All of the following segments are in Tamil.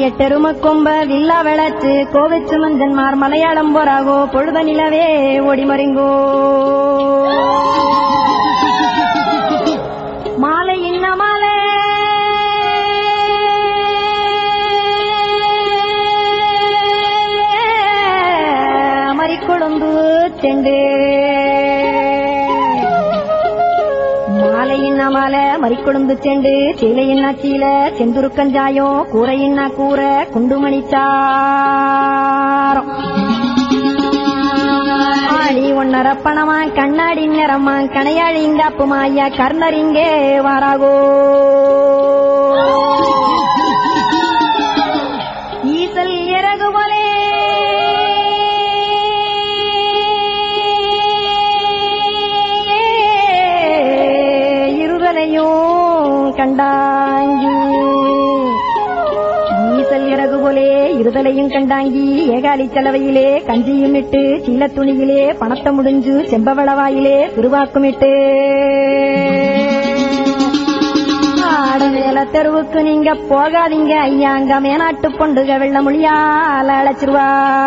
எட்டெரும கொம்ப வில்லா விளச்சு கோவிச்சு மஞ்சன்மார் மலையாளம் போராகோ பொழுத நிலவே ஓடிமறிங்கோ மாலை இன்ன மாலை மறிக்கொழுந்து செண்டு மாலையின்னா மாலை மறிக்கொழுந்து செண்டு சீலையின்னா சீல செந்துருக்கஞ்சாயம் கூரையின்னா கூற குண்டுமணிச்சாரம் ஆடி ஒன்னர பணமா கண்ணாடி நிறமா கனையாழி இந்தாப்புமா ஐயா கர்ணர் இங்கே வாராகோ ஈசல் இறகு போலே இருதலையும் கண்டாங்கி ஈசல் இறகு போலே இருதலையும் கண்டாங்கி ஏகாலி செலவையிலே கஞ்சியும் இட்டு சில்ல துணியிலே பணத்தை முடிஞ்சு செம்பவளவாயிலே திருவாக்கும் இட்டு ஆட மேல தெருவுக்கு நீங்க போகாதீங்க ஐயாங்க மேனாட்டு பொண்டுக வெள்ள மொழியால அழைச்சிருவா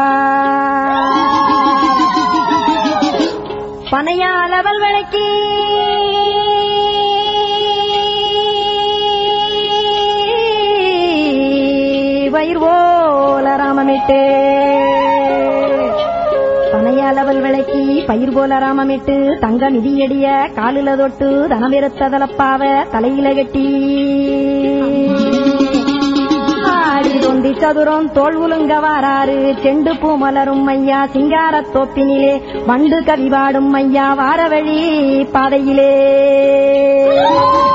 பனையாலவல் விளக்கி வயிர் போல ராமமிட்டு பனையாலவல் விளக்கி பயிர் போல ராமமிட்டு தங்க மிதியடிய காலில தொட்டு தனமிருத்த தலப்பாவ தலையில கட்டி ஆடி தொண்டி சதுரம் தோல் உலுங்க வாராறு செண்டு பூ மலரும் ஐயா சிங்காரத் தோப்பினிலே வண்டு கவி பாடும் ஐயா வார வழி பாதையிலே